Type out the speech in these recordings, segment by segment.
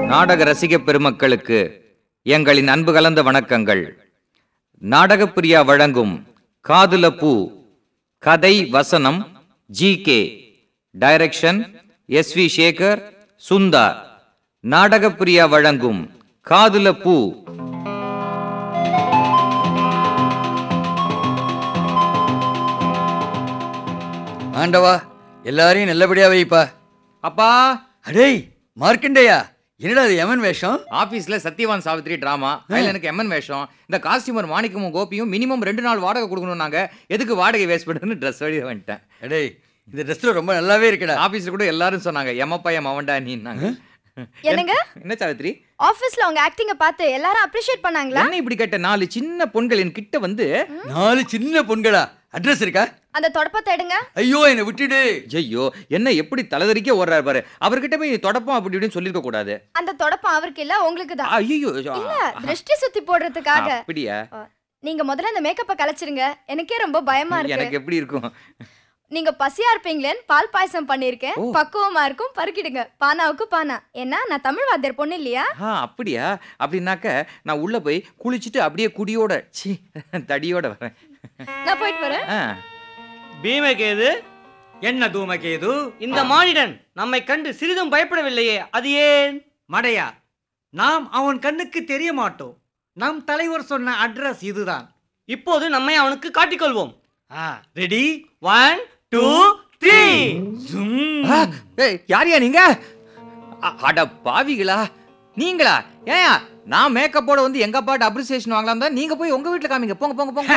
நாடக ரசிக பெருமக்களுக்கு எங்களின் அன்பு கலந்த வணக்கங்கள் நாடகப்பிரியா வழங்கும் காதுல பூ கதை வசனம் G K direction S V Sekhar சுந்தா நாடகப்பிரியா வழங்கும் காதுல பூ ஆண்டவா எல்லாரையும் நல்லபடியா வைப்பா அப்பா அடேய் மார்க்கண்டேயா என்னடா அது எமன் வேஷம் ஆபீஸ்ல சத்யவான் சாவித்ரி டிராமா அதுல எனக்கு எம்என் வேஷம் இந்த காஸ்டியூமர் மாணிக்கமும் கோபியும் மினிமம் ரெண்டு நாள் வாடகை கொடுக்கணும் நாங்க எதுக்கு வாடகை வேஸ்ட் பண்ணுன்னு ட்ரெஸ் வழி வந்துட்டேன் அடேய் இந்த ட்ரெஸ்ல ரொம்ப நல்லாவே இருக்குடா ஆபீஸ்ல கூட எல்லாரும் சொன்னாங்க எம்மப்பா எம் அவன்டா நீன்னாங்க என்னங்க என்ன சாவித்ரி ஆபீஸ்ல உங்க ஆக்டிங்க பார்த்து எல்லாரும் அப்ரிஷியேட் பண்ணாங்களா என்ன இப்படி கேட்ட நாலு சின்ன பொண்கள் என் கிட்ட வந்து நாலு சின்ன பொண்களா அட்ரஸ் இருக்கா அந்த தொடப்பத்தை எடுங்க ஐயோ என்னை விட்டுடு ஐயோ என்ன எப்படி தலைதறிக்க ஓடுறாரு பாரு அவர்கிட்ட போய் தொடப்போம் அப்படி இப்படின்னு சொல்லிருக்க கூடாது அந்த தொடப்பம் அவருக்கு இல்ல உங்களுக்கு தான் ஐயோ இல்ல திருஷ்டி சுத்தி போடுறதுக்காக அப்படியா அ, நீங்க முதல்ல அந்த மேக்கப்பை கலைச்சிருங்க எனக்கே ரொம்ப பயமா இருக்கு எனக்கு எப்படி இருக்கும் நீங்க பசியா இருப்பீங்களேன்னு பால் பாயசம் பண்ணிருக்கேன் ஓ. பக்குவமா இருக்கும் பருக்கிடுங்க பானாவுக்கு பானா ஏன்னா நான் தமிழ் வாத்தியார் பொண்ணு இல்லையா ஆ அப்படியா அப்படின்னாக்க நான் உள்ள போய் குளிச்சுட்டு அப்படியே குடியோட சி தடியோட வரேன் நான் போயிட்டு வரேன் ஆ, பீமகேது என்ன தூமகேது இந்த மானிடன் நம்மை கண்டு சிறிதும் பயப்படவில்லையே அது ஏன் மடையா நாம் அவன் கண்ணுக்கு தெரிய மாட்டோம் நம் தலைவர் சொன்ன அட்ரஸ் இதுதான் இப்போது நம்மை அவனுக்கு காட்டிக்கொள்வோம் ரெடி ஒன் டூ த்ரீ ஆ, ஏய், யாரையா நீங்க அ- அட பாவிகளா நீங்களா ஏயா நான் மேக்கப்போட வந்து எங்க அப்பாட்ட அப்ரிசியேஷன் வாங்கலாம் தான் நீங்க போய் உங்க வீட்டுல காமிங்க போங்க போங்க போங்க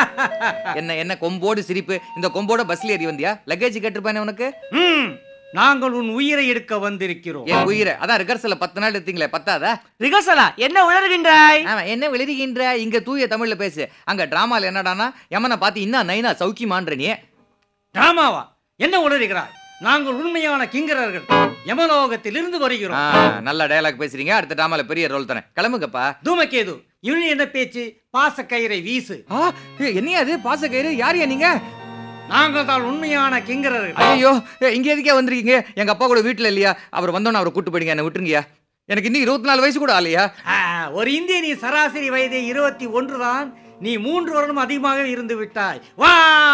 என்ன என்ன கொம்போடு சிரிப்பு இந்த கொம்போட பஸ்ல ஏறி வந்தியா லக்கேஜ் கேட்டிருப்பானே உனக்கு ம், நாங்கள் உன் உயிரை எடுக்க வந்திருக்கிறோம் என் உயிரை அதான் ரிகர்சல்ல பத்து நாள் எடுத்தீங்களே பத்தாதா ரிகர்சலா என்ன உணர்கின்றாய் ஆமா என்ன விளையாடுகின்ற இங்க தூய தமிழ்ல பேசு அங்க டிராமால என்னடானா யமனை பார்த்து இன்னும் நைனா சௌக்கியமான்ற நீ டிராமாவா என்ன உணர்கிறாய் நாங்கள் உண்மையான கிங்கரர்கள் யமலோகத்தில் இருந்து ஆ, வருகிறோம் நல்ல டயலாக் பேசுறீங்க அடுத்த டிராமால பெரிய ரோல் தரேன் கிளம்புங்கப்பா தூமகேது இவனு என்ன பேச்சு பாச கயிறை வீசு ஆ ஏய், என்னையா அது பாசக்கயிறு யாரையா நீங்க நாங்கள் தான் உண்மையான கிங்கரர்கள் ஐயோ இங்க எதுக்கே வந்திருக்கீங்க எங்க அப்பா கூட வீட்டுல இல்லையா அவர் வந்தோன்னு அவரை கூட்டு போயிடுங்க என்ன விட்டுருங்கயா எனக்கு இன்னும் இருபத்தி நாலு வயசு கூட ஆலையா ஆ, ஒரு இந்திய நீ சராசரி வயது இருபத்தி ஒன்று தான் நீ மூன்று வருடம் அதிகமாக இருந்து விட்டாய் வா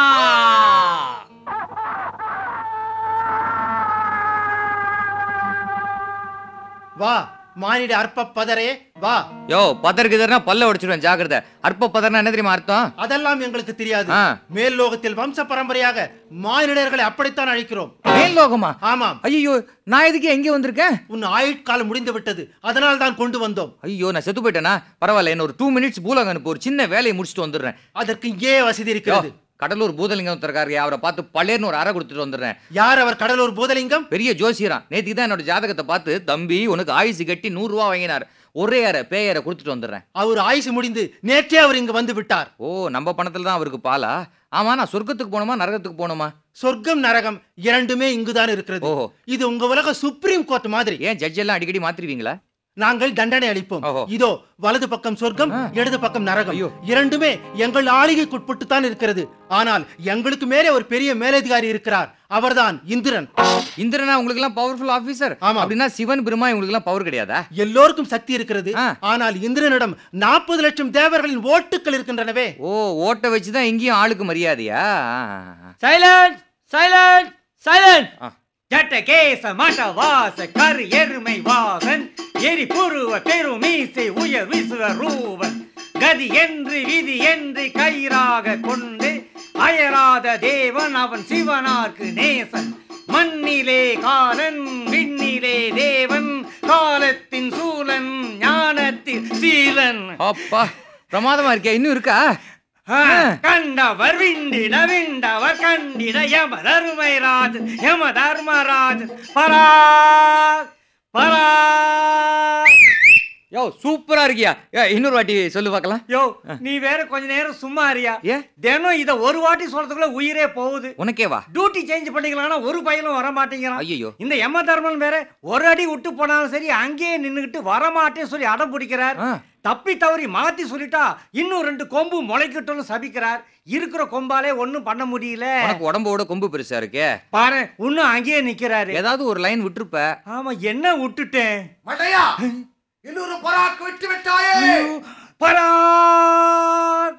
வா மானிட அற்ப பதரே வா யோ பதற்குதுன்னா பல்ல உடைச்சிடுவேன் ஜாக்கிரதை அற்ப பதர்னா என்ன தெரியுமா அர்த்தம் அதெல்லாம் எங்களுக்கு தெரியாது ஆ. மேல் லோகத்தில் வம்ச பரம்பரையாக மானிடர்களை அப்படித்தான் அழைக்கிறோம் மேல் லோகமா ஆமாம் ஐயோ நான் எதுக்கு எங்கே வந்திருக்கேன் உன் ஆயுட்காலம் முடிந்து விட்டது அதனால் தான் கொண்டு வந்தோம் ஐயோ நான் செத்து போயிட்டேனா பரவாயில்ல என்ன ஒரு டூ மினிட்ஸ் பூலகம் அனுப்பு ஒரு சின்ன வேலையை முடிச்சுட்டு வந்துடுறேன் அதற்கு இங்கே வசதி யோ, இருக்கிறது கடலூர் பூதலிங்கம் ஒருத்தருக்காரு அவரை பார்த்து பழையர்னு ஒரு அறை கொடுத்துட்டு வந்துடுறேன் யார் அவர் கடலூர் பூதலிங்கம் பெரிய ஜோசியரா நேத்திக்கு தான் என்னோட ஜாதகத்தை பார்த்து தம்பி உனக்கு ஆயுசு கட்டி நூறு ரூபா வாங்கினார் ஒரே அறை பேயரை கொடுத்துட்டு வந்துடுறேன் அவர் ஆயுசு முடிந்து நேற்றே அவர் இங்கு வந்து விட்டார் ஓ நம்ம பணத்துல தான் அவருக்கு பாலா ஆமா நான் சொர்க்கத்துக்கு போகணுமா நரகத்துக்கு போகணுமா சொர்க்கம் நரகம் இரண்டுமே இங்குதான் இருக்கிறது ஓஹோ. இது உங்க உலக சுப்ரீம் கோர்ட் மாதிரி ஏன் ஜட்ஜ் எல்லாம் அடிக்கடி மாத்திருவீங்களா நாங்கள் தண்டனை அளிப்போம் ஓஹோ. இதோ வலது பக்கம் சொர்க்கம் ஆ. இடது பக்கம் நரகம் ஐயோ. இரண்டுமே எங்கள் ஆளுகைக்குட்பட்டு தான் இருக்கிறது ஆனால் எங்களுக்கு மேலே ஒரு பெரிய மேலதிகாரி இருக்கிறார் அவர்தான் இந்திரன் இந்திரனா உங்களுக்கு எல்லாம் பவர்ஃபுல் ஆபீசர் ஆமா. அப்படின்னா சிவன் பெருமா உங்களுக்கு எல்லாம் பவர் கிடையாதா எல்லோருக்கும் சக்தி இருக்கிறது ஆ. ஆனால் இந்திரனிடம் நாற்பது லட்சம் தேவர்களின் ஓட்டுக்கள் இருக்கின்றனவே ஓ ஓட்ட வச்சு தான் இங்கேயும் ஆளுக்கு மரியாதையா சைலன்ஸ் சைலன்ஸ் சைலன்ஸ் ஆ. ஜட்ட கேச மட்ட வாச கரு எருமை வாகன் எரி புருவ பெருமீசை உயர் விசுவ ரூபன் கதி என்று விதி என்று கயிறாக கொண்டு அயராத தேவன் அவன் சிவனார்க்கு நேசன் மண்ணிலே காலன் விண்ணிலே தேவன் காலத்தின் சூலன் ஞானத்தின் சீலன் அப்பா பிரமாதமா இருக்கே இன்னும் இருக்கா ஆ, கண்டவர் விண்டிட விண்டவர் கண்டிட யம தருமைராஜ் யம தர்மராஜ் பராக் பராக் யோ சூப்பரா இருக்கியா ஏ, இன்னொரு வாட்டி சொல்லு பார்க்கலாம் யோ நீ வேற கொஞ்ச நேரம் சும்மா அறியா ஏ தினம் இத ஒரு வாட்டி சொல்றதுக்குள்ள உயிரே போகுது உனக்கே வா டியூட்டி சேஞ்ச் பண்ணிக்கலாம்னா ஒரு பையனும் வர மாட்டேங்கிறான் ஐயோ இந்த யம தர்மன் வேற ஒரு அடி விட்டு போனாலும் சரி அங்கேயே நின்னுகிட்டு வரமாட்டேன்னு சொல்லி அடம் பிடிக்கிறார் ஆ. தப்பி தவறி மாத்தி சொல்லிட்டா இன்னும் ரெண்டு கொம்பு முளைக்கட்டும்னு சபிக்கிறார் இருக்கிற கொம்பாலே ஒண்ணும் பண்ண முடியல உனக்கு உடம்போட கொம்பு பெருசா இருக்கே பாரு இன்னும் அங்கேயே நிக்கிறாரு ஏதாவது ஒரு லைன் விட்டுருப்ப ஆமா என்ன விட்டுட்டேன் மடையா இன்னொரு பராக்கு விட்டு விட்டாயே பராக்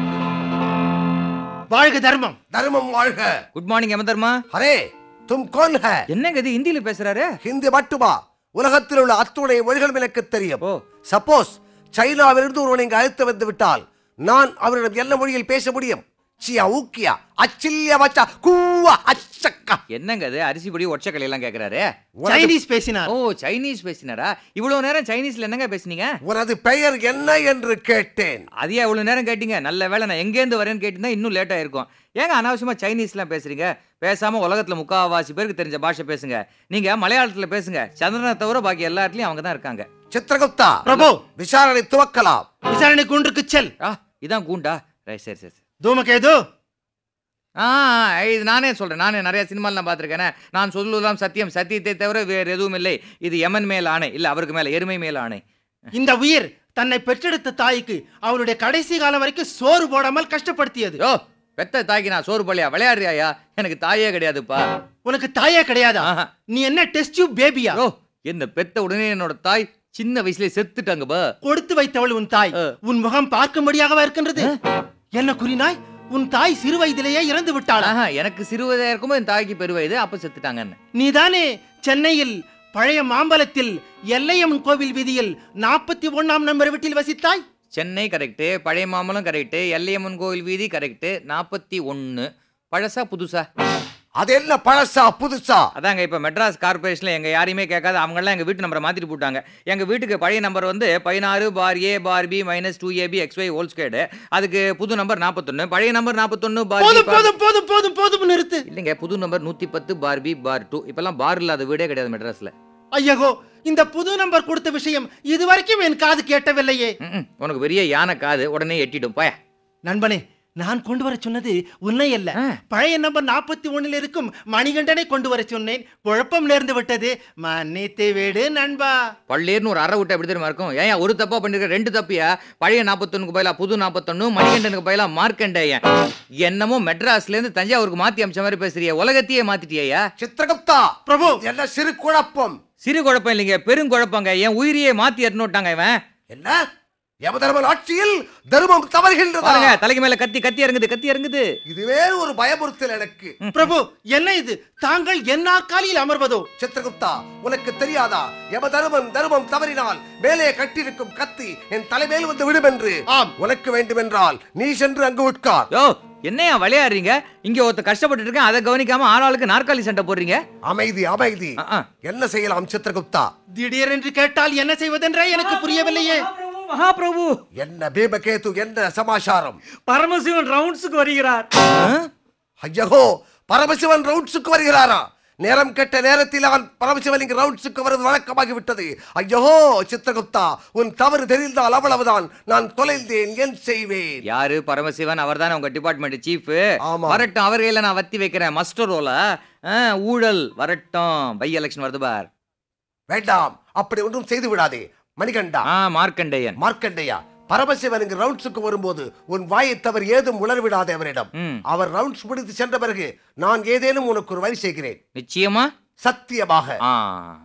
வாழ்க தர்மம் தர்மம் வாழ்க குட் மார்னிங் எமதர்மா அரே தும் கோன் ஹே என்னங்க இது ஹிந்தியில பேசுறாரு ஹிந்தி மட்டுமா உலகத்தில் உள்ள அத்துணை மொழிகளும் எனக்கு தெரியும் ஓ சப்போஸ் சைனாவிலிருந்து ஒருவனை இங்கு அழைத்து வந்து விட்டால் நான் அவரிடம் என்ன மொழியில் பேச முடியும் சியா ஊக்கியா அச்சில்யா வச்சா கூவா அச்சக்கா என்னங்க அது அரிசி பொடி ஒற்றைக்கலை எல்லாம் கேக்குறாரு சைனீஸ் பேசினார் ஓ சைனீஸ் பேசினாரா இவ்வளவு நேரம் சைனீஸ்ல என்னங்க பேசுனீங்க உனது பெயர் என்ன என்று கேட்டேன் அதையே இவ்வளவு நேரம் கேட்டீங்க நல்ல வேளை நான் எங்கேருந்து வரேன்னு கேட்டிருந்தா இன்னும் லேட் ஆயிருக்கும் ஏங்க அனாவசியமா சைனீஸ்லாம் பேசுறீங்க பேசாம உலகத்துல முக்காவாசி பேருக்கு தெரிஞ்ச பாஷை பேசுங்க நீங்க மலையாளத்துல பேசுங்க சந்திரனை தவிர பாக்கி எல்லா இடத்துலயும் அவங்க தான் இருக்காங்க சித்திரகுப்தா பிரபு விசாரணை துவக்கலாம் விசாரணை குன்றுக்கு செல் ஆ இதான் கூண்டா ரைட் சரி சரி சரி. தூமகேது ஆ இது நானே சொல்றேன் நானே நிறைய சினிமாவில் நான் பார்த்துருக்கேன் நான் சொல்லுவதாம் சத்தியம் சத்தியத்தை தவிர வேறு எதுவும் இல்லை இது யமன் மேல் ஆணை இல்லை அவருக்கு மேல எருமை மேல் ஆணை இந்த உயிர் தன்னை பெற்றெடுத்த தாய்க்கு அவளுடைய கடைசி காலம் வரைக்கும் சோறு போடாமல் கஷ்டப்படுத்தியது யோ பெத்த தாய்க்கு நான் சோறு பள்ளியா விளையாடுறியாயா எனக்கு தாயே கிடையாதுப்பா உனக்கு தாயே கிடையாதா ஆஹா. நீ என்ன டெஸ்ட் டியூப் பேபியா யோ என்ன பெத்த உடனே என்னோட தாய் சின்ன வயசுலயே செத்துட்டாங்கப்பா கொடுத்து வைத்தவள் உன் தாய் ஆ. உன் முகம் பார்க்கும்படியாகவா இருக்கின்றது என்ன கூறினாய் உன் தாய் சிறு வயதிலேயே இறந்து விட்டாளா ஆஹா, எனக்கு சிறுவயதா இருக்கும்போது என் தாய்க்கு பெருவயது அப்ப செத்துட்டாங்கன்னு நீதானே சென்னையில் பழைய மாம்பலத்தில் எல்லையம்மன் கோவில் வீதியில் நாற்பத்தி ஒண்ணாம் நம்பர் வீட்டில் வசித்தாய் சென்னை கரெக்டு பழைய மாமலம் கரெக்டு எல்லையம்மன் கோவில் வீதி கரெக்டு நாற்பத்தி ஒன்று பழசா புதுசா அது என்ன பழசா புதுசா அதாங்க இப்போ மெட்ராஸ் கார்பரேஷனில் எங்கள் யாரையுமே கேட்காத அவங்கெல்லாம் எங்கள் வீட்டு நம்பரை மாற்றிட்டு போட்டாங்க எங்கள் வீட்டுக்கு பழைய நம்பர் வந்து பதினாறு bar A bar B minus two AB X Y whole squared அதுக்கு புது நம்பர் நாற்பத்தொன்று பழைய நம்பர் நாற்பத்தொன்று பார் போதும் போதும் போதும் போதும் போதும் நிறுத்து இல்லைங்க புது நம்பர் நூற்றி பத்து பார் பி பார் டூ இப்போல்லாம் பார் இல்லாத வீடே கிடையாது மெட்ராஸில் ஐயகோ இந்த புது நம்பர் கொடுத்த விஷயம் இதுவரைக்கும் என் காது கேட்டவில்லையே ம் உனக்கு பெரிய யானை காது உடனே எட்டிடும் போய நண்பனே நான் கொண்டு வர சொன்னது உன்னை அல்ல ஆ. பழைய நம்பர் நாற்பத்தி ஒண்ணில் இருக்கும் மணிகண்டனை கொண்டு வர சொன்னேன் குழப்பம் நேர்ந்து விட்டது மன்னித்து விடு நண்பா பள்ளேர்னு ஒரு அரை விட்டு எப்படி தெரியுமா இருக்கும் ஏன் ஒரு தப்பா பண்ணிருக்க ரெண்டு தப்பியா பழைய நாற்பத்தொன்னுக்கு பதிலா புது நாற்பத்தொன்னு மணிகண்டனுக்கு பதிலா மார்க்கண்டேயன் என்னமோ மெட்ராஸ்ல இருந்து தஞ்சாவூருக்கு மாத்தி அமைச்ச மாதிரி பேசுறிய உலகத்தையே மாத்திட்டியா சித்திரகுப்தா பிரபு என்ன சிறு குழப்பம் சிறு குழப்பம் இல்லைங்க பெருங்குழப்பங்க என் உயிரியே மாத்தி எட்டுனுட்டாங்க இவன் என்ன யமதர்மன் ஆட்சியில் தர்மம் தவறுகின்றதா பாருங்க தலைக்கு மேல கத்தி கத்தி இறங்குது கத்தி இறங்குது இதுவே ஒரு பயமுறுத்தல் எனக்கு பிரபு என்ன இது தாங்கள் என் நாற்காலியில் அமர்வதோ சித்திரகுப்தா உனக்கு தெரியாதா யம தர்மம் தர்மம் தவறினால் மேலே கட்டியிருக்கும் கத்தி என் தலைமேல் வந்து விடும் என்று ஆம் உனக்கு வேண்டுமென்றால் நீ சென்று அங்கு உட்கார் யோ என்னையா விளையாடுறீங்க இங்க ஒருத்த கஷ்டப்பட்டு இருக்கேன் அதை கவனிக்காம ஆளாளுக்கு நாற்காலி சண்டை போடுறீங்க அமைதி அமைதி ஆ, ஆ. என்ன செய்யலாம் சித்திரகுப்தா திடீரென்று கேட்டால் என்ன செய்வதென்றே எனக்கு புரியவில்லையே மகாபிரபு, மகாபிரபு என்ன பீமகேது என்ன சமாச்சாரம் பரமசிவன் ரவுண்ட்ஸுக்கு வருகிறார் ஐயகோ பரமசிவன் ரவுண்ட்ஸுக்கு வருகிறாரா நேரம் கெட்ட நேரத்தில் அவன் பரமசிவன் இங்கு ரவுண்ட்ஸுக்கு வருவது வழக்கமாகி விட்டது ஐயோ சித்திரகுப்தா உன் தவறு தெரிந்தால் அவ்வளவுதான் நான் தொலைந்தேன் என் செய்வேன் யாரு பரமசிவன் அவர்தானே உங்க டிபார்ட்மெண்ட் சீஃப் ஆமா. வரட்டும் அவர் கையில நான் வத்தி வைக்கிறேன் மஸ்டர் ரோல ஊழல் வரட்டும் பை எலெக்ஷன் வருது பார் வேண்டாம் அப்படி ஒன்றும் செய்து விடாதே மணிகண்டா ஆ மார்க்கண்டேயன் மார்க்கண்டையா பரமசிவன் இங்கு ரவுண்ட்ஸுக்கு வரும்போது உன் வாயை தவறு ஏதும் உளர் விடாதே அவரிடம் ம் அவர் ரவுண்ட்ஸ் முடித்து சென்ற பிறகு நான் ஏதேனும் உனக்கு ஒரு வழி செய்கிறேன் நிச்சயமா சத்தியமாக ஆ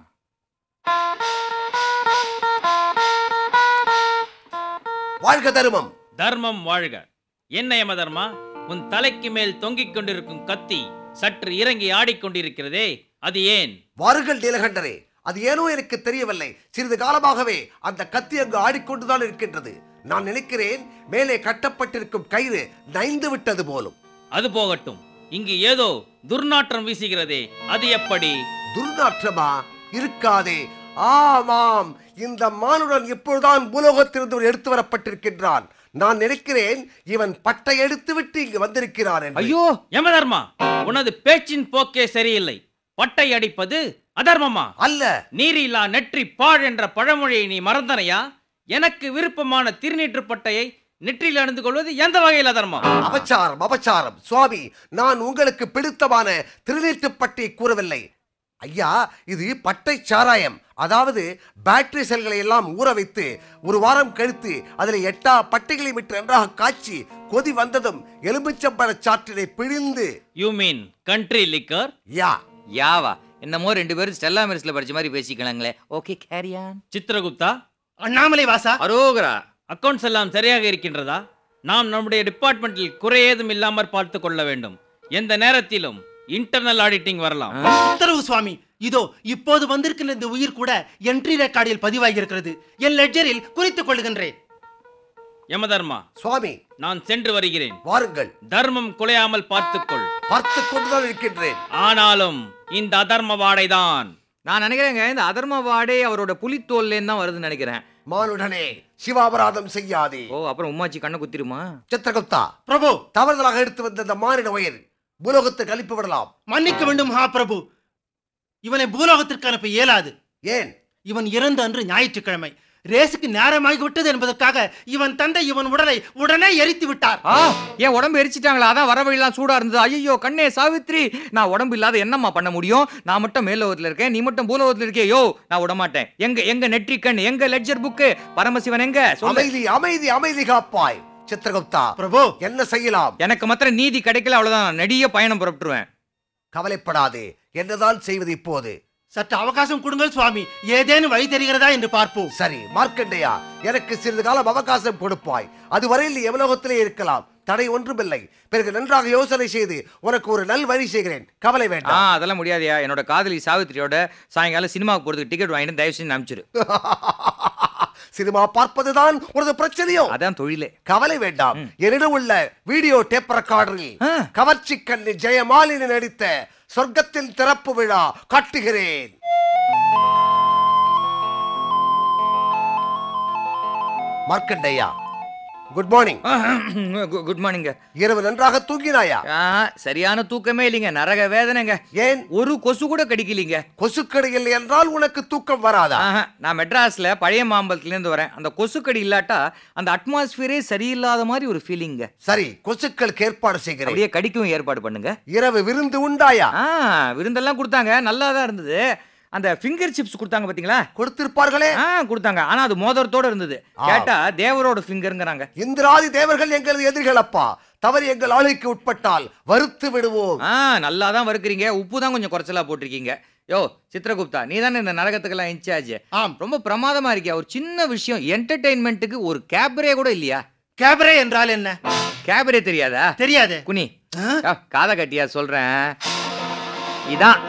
வாழ்க தருமம் தர்மம் வாழ்க என்ன யம தர்மா உன் தலைக்கு மேல் தொங்கிக் கொண்டிருக்கும் கத்தி சற்று இறங்கி ஆடிக்கொண்டிருக்கிறதே அது ஏன் வாருங்கள் நீலகண்டரே அது ஏனோ எனக்கு தெரியவில்லை சிறிது காலமாகவே அந்த கத்தி அங்கு ஆடிக்கொண்டுதான் இருக்கின்றது நான் நினைக்கிறேன் மேலே கட்டப்பட்டிருக்கும் கயிறு நைந்து விட்டது போலும் அது போகட்டும் இங்கு ஏதோ துர்நாற்றம் வீசுகிறதே அது எப்படி துர்நாற்றமா இருக்காதே ஆமாம் இந்த மானுடன் இப்பொழுதுதான் பூலோகத்திலிருந்து ஒரு எடுத்து வரப்பட்டிருக்கின்றான் நான் நினைக்கிறேன் இவன் பட்டை எடுத்து விட்டு இங்கு வந்திருக்கிறான் என்று. ஐயோ யம தர்மா உனது பேச்சின் போக்கே சரியில்லை பட்டை அடிப்பது அதர்மமா அல்ல நீரில்லா நெற்றி பாழ் என்ற பழமொழியை நீ மறந்தனையா எனக்கு விருப்பமான திருநீற்று பட்டையை நெற்றியில் அணிந்து கொள்வது எந்த வகையில் அதர்மம் அபச்சாரம் அபச்சாரம் சுவாமி நான் உங்களுக்கு பிடித்தமான திருநீட்டுப்பட்டியை கூறவில்லை ஐயா இது பட்டை சாராயம் அதாவது பேட்டரி செல்களை எல்லாம் ஊற வைத்து ஒரு வாரம் கழித்து அதில் எட்டா பட்டைகளை விட்டு நன்றாக காய்ச்சி கொதி வந்ததும் எலுமிச்சம்பழ சாற்றினை பிழிந்து யூ மீன் கண்ட்ரி லிக்கர் யா யாவா என்னமோ ரெண்டு பேரும் ஸ்டெல்லா மெரிஸ்ல படிச்ச மாதிரி பேசிக்கலாங்களே ஓகே கேரியான் சித்திரகுப்தா அண்ணாமலை வாசா அரோகரா அக்கவுண்ட்ஸ் எல்லாம் சரியாக இருக்கின்றதா நாம் நம்முடைய டிபார்ட்மெண்ட்டில் குறை ஏதும் இல்லாமற் பார்த்து கொள்ள வேண்டும் எந்த நேரத்திலும் இன்டர்னல் ஆடிட்டிங் வரலாம் உத்தரவு சுவாமி இதோ இப்போது வந்திருக்கிற இந்த உயிர் கூட என்ட்ரி ரெக்கார்டில் பதிவாகி இருக்கிறது என் லெட்ஜரில் குறித்துக் கொள்கின்றேன் யமதர்மா சுவாமி நான் சென்று வருகிறேன் வாருங்கள் தர்மம் குலையாமல் பார்த்துக்கொள் பார்த்து கொண்டுதான் இருக்கின்றேன் ஆனாலும் இந்த அதர்ம வாடைதான் நான் நினைக்கிறேங்க இந்த அதர்ம வாடே அவரோட புலித்தோல்லேன்னு தான் வருதுன்னு நினைக்கிறேன் மானுடனே சிவாபராதம் செய்யாதே ஓ அப்புறம் உமாச்சி கண்ணை குத்திருமா சித்திரகுப்தா பிரபு தவறுதலாக எடுத்து வந்த இந்த மானிட உயிர் பூலோகத்துக்கு அனுப்பி விடலாம் மன்னிக்க வேண்டும் மகா பிரபு இவனை பூலோகத்திற்கு அனுப்ப இயலாது ஏன் இவன் இறந்த அன்று ஞாயிற்றுக்கிழமை ரேஸுக்கு நேரமாகி விட்டது என்பதற்காக இவன் தந்தை இவன் உடலை உடனே எரித்து விட்டார் ஆ என் உடம்பு எரிச்சிட்டாங்களா அதான் வர வழியெல்லாம் சூடா இருந்தது ஐயோ கண்ணே சாவித்ரி நான் உடம்பு இல்லாத என்னம்மா பண்ண முடியும் நான் மட்டும் மேலோகத்துல இருக்கேன் நீ மட்டும் பூலோகத்துல இருக்கே யோ நான் விட மாட்டேன் எங்க எங்க நெற்றிக்கண் எங்க லெட்ஜர் புக்கு பரமசிவன் எங்க சொல்லு அமைதி அமைதி அமைதி காப்பாய் சித்திரகுப்தா பிரபு என்ன செய்யலாம் எனக்கு மாத்திரம் நீதி கிடைக்கல அவ்வளவுதான் நான் நெடிய பயணம் புறப்பட்டுருவேன் கவலைப்படாதே என்னதான் செய்வது இப்போது சற்று அவகாசம் கொடுங்கள் சுவாமி ஏதேனும் வழி தெரிகிறதா என்று பார்ப்போம் சரி மார்க்கண்டையா எனக்கு சிறிது காலம் அவகாசம் கொடுப்பாய் அதுவரையில் நீ எவலோகத்திலே இருக்கலாம் தடை ஒன்றுமில்லை பிறகு நன்றாக யோசனை செய்து உனக்கு ஒரு நல் வழி செய்கிறேன் கவலை ஆ வேண்டாம் அதெல்லாம் முடியாதுயா என்னோட காதலி சாவித்ரியோட சாயங்காலம் சினிமாவுக்கு போறதுக்கு டிக்கெட் வாங்கிட்டு தயவு செஞ்சு அனுப்பிச்சிரு சினிமா பார்ப்பதுதான் உனது பிரச்சனையோ அதான் தொழிலே கவலை வேண்டாம் என்னிடம் உள்ள வீடியோ டேப் ரெக்கார்டரில் ஆ. கவர்ச்சி கண்ணி ஜெயமாலினி நடித்த சொர்க்கத்தின் திறப்பு விழா காட்டுகிறேன் மார்க்கண்டையா குட் மார்னிங் குட் மார்னிங்க இரவு நன்றாக தூங்கினாயா ஆ சரியான தூக்கமே இல்லைங்க நரக வேதனைங்க ஏன் ஒரு கொசு கூட கடிக்கலீங்க கொசுக்கடியில் என்றால் உனக்கு தூக்கம் வராதா ஆஹா, நான் மெட்ராஸ்ல பழைய மாம்பலத்துல இருந்து வரேன் அந்த கொசுக்கடி இல்லாட்டா அந்த அட்மாஸ்பியரே சரியில்லாத மாதிரி ஒரு ஃபீலிங்க சரி கொசுக்களுக்கு ஏற்பாடு செய்கிறேன் அப்படியே கடிக்கவும் ஏற்பாடு பண்ணுங்க இரவு விருந்து உண்டாயா ஆ விருந்தெல்லாம் கொடுத்தாங்க நல்லா தான் இருந்தது அந்த ஃபிங்கர் சிப்ஸ் கொடுத்தாங்க பாத்தீங்களா கொடுத்திருப்பார்களே ஆ கொடுத்தாங்க ஆனா அது மோதிரத்தோட இருந்தது ஆ. கேட்டா தேவரோட ஃபிங்கருங்கிறாங்க இந்திராதி தேவர்கள் எங்களது எதிரிகள் அப்பா தவறு எங்கள் ஆளுக்கு உட்பட்டால் வறுத்து விடுவோம் ஆ நல்லா தான் வறுக்குறீங்க உப்பு தான் கொஞ்சம் குறைச்சலா போட்டிருக்கீங்க யோ சித்ரகுப்தா நீ தானே இந்த நரகத்துக்கெல்லாம் இன்சார்ஜ் ஆம் ரொம்ப பிரமாதமா இருக்கியா ஒரு சின்ன விஷயம் என்டர்டெயின்மெண்ட்டுக்கு ஒரு கேபரே கூட இல்லையா கேபரே என்றால் என்ன கேபரே தெரியாதா தெரியாது குனி ஆ? யா, காதை கட்டியா சொல்றேன் இதான்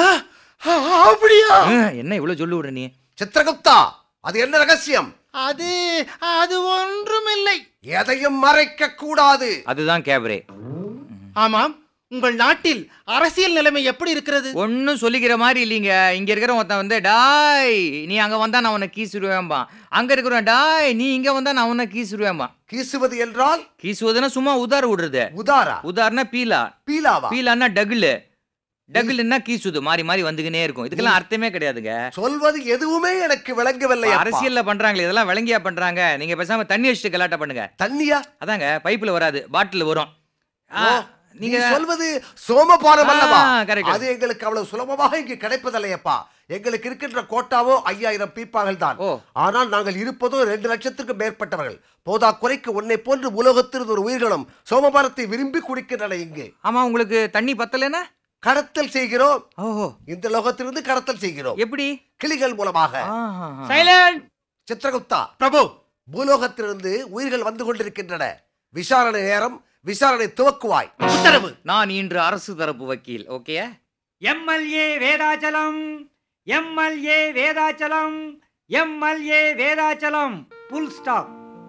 ஆ, அப்படியா ஆ, என்ன இவ்வளவு சொல்லி விடுற நீ சித்திரகுப்தா அது என்ன ரகசியம் அது அது ஒன்றுமில்லை எதையும் மறைக்க கூடாது அதுதான் கேபரே ஆமாம் உங்கள் நாட்டில் அரசியல் நிலைமை எப்படி இருக்கிறது ஒன்னும் சொல்லிக்கிற மாதிரி இல்லைங்க இங்க இருக்கிற ஒருத்தன் வந்து டாய் நீ அங்க வந்தா நான் உன்னை கீசுருவேன்பா அங்க இருக்கிறவன் டாய் நீ இங்க வந்தா நான் உன்னை கீசுருவேன்பா கீசுவது என்றால் கீசுவதுன்னா சும்மா உதார விடுறது உதாரா உதாரண பீலா பீலாவா பீலான்னா டகுலு டகுலுன்னா கீசுது மாறி மாறி வந்துக்கினே இருக்கும் இதுக்கெல்லாம் அர்த்தமே கிடையாதுங்க சொல்வது எதுவுமே எனக்கு விளங்கவில்லை அப்பா. அரசியல்ல பண்றாங்களே இதெல்லாம் விளங்கியா பண்றாங்க நீங்க பேசாம தண்ணி வச்சுட்டு கலாட்டா பண்ணுங்க தண்ணியா அதாங்க பைப்புல வராது பாட்டில் வரும் ஆ, ஓ, நீங்க நீ சொல்வது சோமபானம் ஆ, அல்லவா correct. அது எங்களுக்கு அவ்வளவு சுலபமாக இங்கு கிடைப்பதில்லையப்பா எங்களுக்கு இருக்கின்ற கோட்டாவோ ஐயாயிரம் பீப்பாகள் தான் ஓ ஆனால் நாங்கள் இருப்பதோ ரெண்டு லட்சத்திற்கும் மேற்பட்டவர்கள் போதா குறைக்கு உன்னை போன்று உலகத்தில் ஒரு உயிர்களும் சோமபானத்தை விரும்பி குடிக்கின்றன இங்கு ஆமா உங்களுக்கு தண்ணி பத்தலைன்னா கடத்தல் செய்கிறோம் ஓஹோ இந்த லோகத்திலிருந்து கடத்தல் செய்கிறோம் எப்படி கிளிகள் மூலமாக ஆஹா. சைலண்ட் சித்திரகுப்தா பிரபு பூலோகத்திலிருந்து உயிர்கள் வந்து கொண்டிருக்கின்றன விசாரணை நேரம் விசாரணை துவக்குவாய் உத்தரவு நான் இன்று அரசு தரப்பு வக்கீல் okay MLA Vedachalam MLA Vedachalam MLA Vedachalam full stop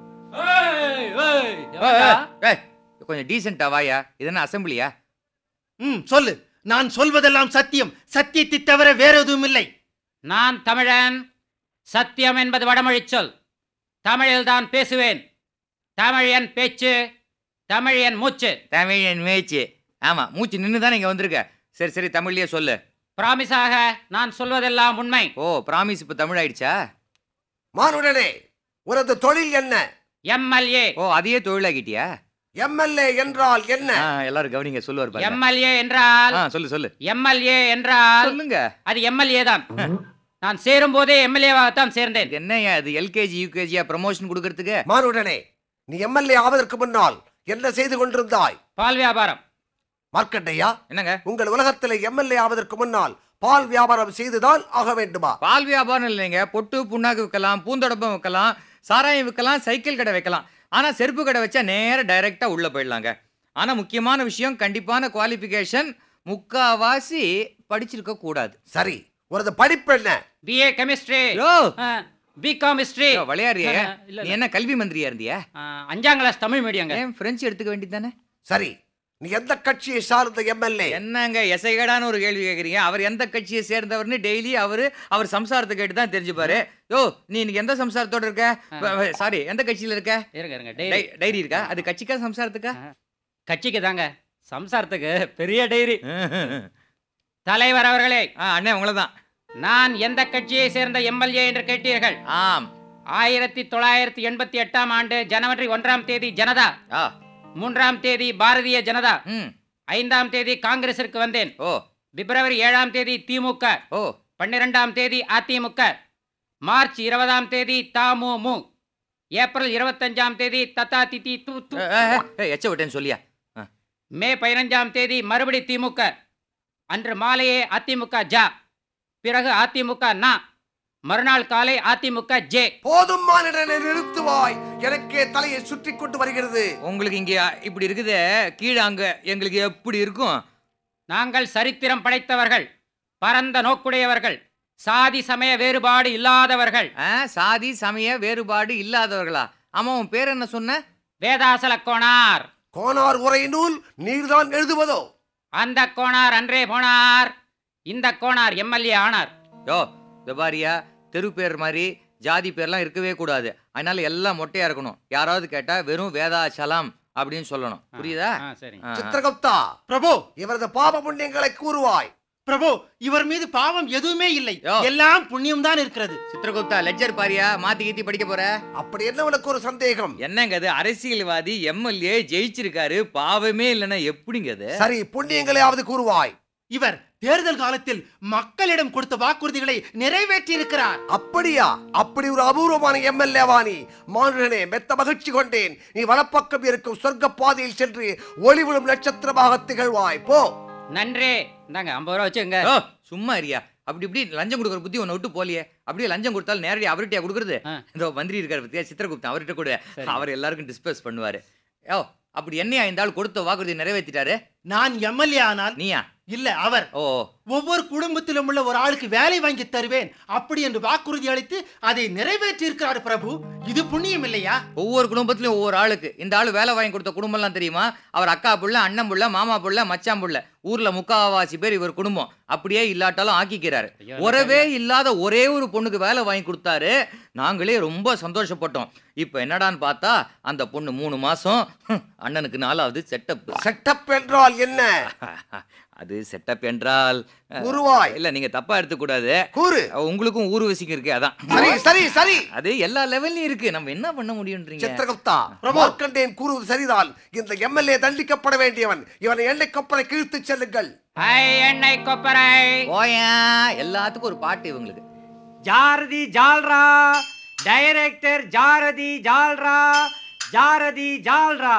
கொஞ்சம் டீசெண்டா வாயா இது என்ன அசம்பிளியா ம் சொல்லு நான் சொல்வதெல்லாம் சத்தியம் சத்தியத்தை தவிர வேற எதுவும் இல்லை நான் தமிழன் சத்தியம் என்பது வடமொழிச் சொல் தமிழில்தான் பேசுவேன் தமிழ் என் பேச்சு தமிழ் என் மூச்சு தமிழன் மேய்ச்சி ஆமா மூச்சு நின்று தானே இங்க வந்திருக்க சரி சரி தமிழ்லயே சொல்லு பிராமிஸாக நான் சொல்வதெல்லாம் உண்மை ஓ பிராமிஸ் இப்ப தமிழ் ஆயிடுச்சா மானுடனே உனது தொழில் என்ன எம்எல்ஏ ஓ அதையே தொழிலாக்கிட்டியா எம்எல்ஏ என்றால் என்ன ஆ, எல்லாரும் கவனிங்க சொல்லுவார் பாருங்க. எம்எல்ஏ என்றால் ஆ சொல்லு சொல்லு எம்எல்ஏ என்றால் சொல்லுங்க அது எம்எல்ஏ தான் நான் சேரும் போதே எம்எல்ஏவாகத்தான் சேர்ந்தேன் இது என்னய்யா இது எல்கேஜி யூகேஜியா ப்ரமோஷன் கொடுக்கறதுக்கு மானுடனே நீ எம்எல்ஏ ஆவதற்கு முன்னால் என்ன செய்து கொண்டிருந்தாய் பால் வியாபாரம் மார்க்கண்டையா என்னங்க உங்கள் உலகத்தில் எம்எல்ஏ ஆவதற்கு முன்னால் பால் வியாபாரம் செய்துதான் ஆக வேண்டுமா பால் வியாபாரம் இல்லைங்க பொட்டு புண்ணாக்கு விற்கலாம் பூந்தொடப்பம் விற்கலாம் சாராயம் விற்கலாம் சைக்கிள் கடை வைக்கலாம் ஆனா செருப்பு கடை வச்சா நேர டைரக்டா உள்ள போயிடலாங்க ஆனா முக்கியமான விஷயம் கண்டிப்பான குவாலிஃபிகேஷன் முக்காவாசி படிச்சிருக்க கூடாது சரி உனது படிப்பு என்ன பிஏ கெமிஸ்ட்ரி யோ பிகாம் ஹிஸ்டரி யோ, விளையாடுறியே இல்ல, நீ என்ன கல்வி மந்திரியா இருந்தியா அஞ்சாம் கிளாஸ் தமிழ் மீடியங்க ஏன் பிரெஞ்சு எடுத்துக்க வேண்டியதானே சரி நீ எந்த கட்சியை சார்ந்த எம்எல்ஏ என்னங்க எசைகடான ஒரு கேள்வி கேக்குறீங்க அவர் எந்த கட்சியை சேர்ந்தவர்னு டெய்லி அவரு அவர் சம்சாரத்தை கேட்டு தான் தெரிஞ்சுப்பாரு யோ நீ இன்னைக்கு எந்த சம்சாரத்தோட இருக்க சாரி எந்த கட்சியில இருக்க இருங்க இருங்க டை- டைரி டைரி இருக்கா அது கட்சிக்கா சம்சாரத்துக்கா கட்சிக்கு தாங்க சம்சாரத்துக்கு பெரிய டைரி தலைவர் அவர்களே ஆ, அண்ணே உங்களை தான் நான் எந்த கட்சியை சேர்ந்த எம்எல்ஏ என்று கேட்டீர்கள் ஆம் ஆயிரத்தி தொள்ளாயிரத்தி எண்பத்தி எட்டாம் ஆண்டு ஜனவரி ஒன்றாம் தேதி ஜனதா ஆ மூன்றாம் தேதி பாரதிய ஜனதா ம் ஐந்தாம் தேதி காங்கிரசிற்கு வந்தேன் ஓ பிப்ரவரி ஏழாம் தேதி திமுக ஓ பன்னிரெண்டாம் தேதி அதிமுக மார்ச் இருபதாம் தேதி தமுமு ஏப்ரல் இருபத்தஞ்சாம் தேதி தத்தா திதி து து. ஏ, ஏ, ஏ, எச்ச விட்டேன்னு சொல்லியா ஆ. மே பதினஞ்சாம் தேதி மறுபடி திமுக அன்று மாலையே அதிமுக ஜா பிறகு அதிமுக நா மறுநாள் காலை அதிமுக ஜே போதும் மானிடனை நிறுத்துவாய் எனக்கே தலையை சுற்றி கொண்டு வருகிறது உங்களுக்கு இங்க இப்படி இருக்குதே கீழே அங்க எங்களுக்கு எப்படி இருக்கும் நாங்கள் சரித்திரம் படைத்தவர்கள் பரந்த நோக்குடையவர்கள் சாதி சமய வேறுபாடு இல்லாதவர்கள் ஆ, சாதி சமய வேறுபாடு இல்லாதவர்களா ஆமா உன் பேர் என்ன சொன்ன வேதாசல கோணார் கோனார் உரை நூல் நீர்தான் எழுதுவதோ அந்த கோணார் அன்றே போனார் இந்த கோணார் எம்எல்ஏ ஆனார் யோ விபாரியா தெரு பேர் மாதிரி ஜாதி பேர்லாம் இருக்கவே கூடாது அதனால எல்லாம் மொட்டையா இருக்கணும் யாராவது கேட்டா வெறும் வேதாச்சலம் அப்படின்னு சொல்லணும் புரியுதா ஆ, சரி ஆ, ஆ. சித்திரகுப்தா பிரபு இவரது பாப புண்ணியங்களை கூறுவாய் பிரபு இவர் மீது பாவம் எதுவுமே இல்லை யோ. எல்லாம் புண்ணியம் தான் இருக்கிறது சித்திரகுப்தா லெஜர் பாரியா மாத்தி கீத்தி படிக்க போற அப்படி என்ன உனக்கு ஒரு சந்தேகம் என்னங்க அது அரசியல்வாதி எம்எல்ஏ ஜெயிச்சிருக்காரு பாவமே இல்லைன்னா எப்படிங்க அது சரி புண்ணியங்களையாவது கூறுவாய் இவர் தேர்தல் காலத்தில் மக்களிடம் கொடுத்த வாக்குறுதிகளை நிறைவேற்றி இருக்கிறார் அப்படியா அப்படி ஒரு அபூர்வமான எம்எல்ஏ வாணி மானுடனே மெத்த மகிழ்ச்சி கொண்டேன் நீ வலப்பக்கம் இருக்கும் சொர்க்க பாதையில் சென்று ஒளிவிடும் நட்சத்திரமாக திகழ்வாய் போ நன்றே இந்தாங்க ஐம்பது ரூபா வச்சுங்க ஓ சும்மா இருயா அப்படி இப்படி லஞ்சம் கொடுக்குற புத்தி உன்னை விட்டு போலியே அப்படியே லஞ்சம் கொடுத்தாலும் நேரடி அவர்கிட்டயா கொடுக்குறது ஆ. இந்த மந்திரி இருக்காரு பத்தியா சித்திரகுப்தன் அவர்கிட்ட கூட சரி. அவர் எல்லாருக்கும் டிஸ்பஸ் பண்ணுவாரு யோ அப்படி என்னையா இந்த ஆள் கொடுத்த வாக்குறுதி நிறைவேற்றிட்டாரு நான் எம்எல்ஏ ஆனால் நீயா இல்ல அவர் ஓ ஒவ்வொரு குடும்பத்திலும் உள்ள ஒரு ஆளுக்கு வேலை வாங்கி தருவேன் அப்படி என்று வாக்குறுதி அளித்து அதை நிறைவேற்றி இருக்கிறார் பிரபு இது புண்ணியம் இல்லையா ஒவ்வொரு குடும்பத்திலயும் ஒவ்வொரு ஆளுக்கு இந்த ஆளு வேலை வாங்கி கொடுத்த குடும்பம்லாம் தெரியுமா அவர் அக்கா புள்ள அண்ணன் புள்ள மாமா புள்ள மச்சான் புள்ள ஊர்ல முக்காவாசி பேர் இவர் குடும்பம் அப்படியே இல்லாட்டாலும் ஆக்கிக்கிறாரு ஐயோ, உறவே இல்லாத ஒரே ஒரு பொண்ணுக்கு வேலை வாங்கி கொடுத்தாரு நாங்களே ரொம்ப சந்தோஷப்பட்டோம் இப்போ என்னடான்னு பார்த்தா அந்த பொண்ணு மூணு மாசம் ஹம், அண்ணனுக்கு நாலாவது செட்டப் செட்டப் என்றால் என்ன அது செட்டப் என்றால் அஹ், கூறுவாய் இல்ல நீங்க தப்பா எடுத்துக்கூடாது கூறு உங்களுக்கும் ஊர்வசிக்கு இருக்கு அதான் சரி சரி சரி அது எல்லா லெவல்லையும் இருக்கு நம்ம என்ன பண்ண முடியும்ன்றீங்க சித்திரகுப்தா மார்க்கண்டேன் கூறுவது சரிதான் இந்த எம்எல்ஏ தண்டிக்கப்பட வேண்டியவன் இவனை எண்ணெய் கப்பலை கிழித்து செல்லுங்கள் ஹை எண்ணெய் கொப்பரை போயா எல்லாத்துக்கும் ஒரு பாட்டு இவங்களுக்கு ஜாரதி ஜால்ரா டைரக்டர் ஜாரதி ஜால்ரா ஜாரதி ஜால்ரா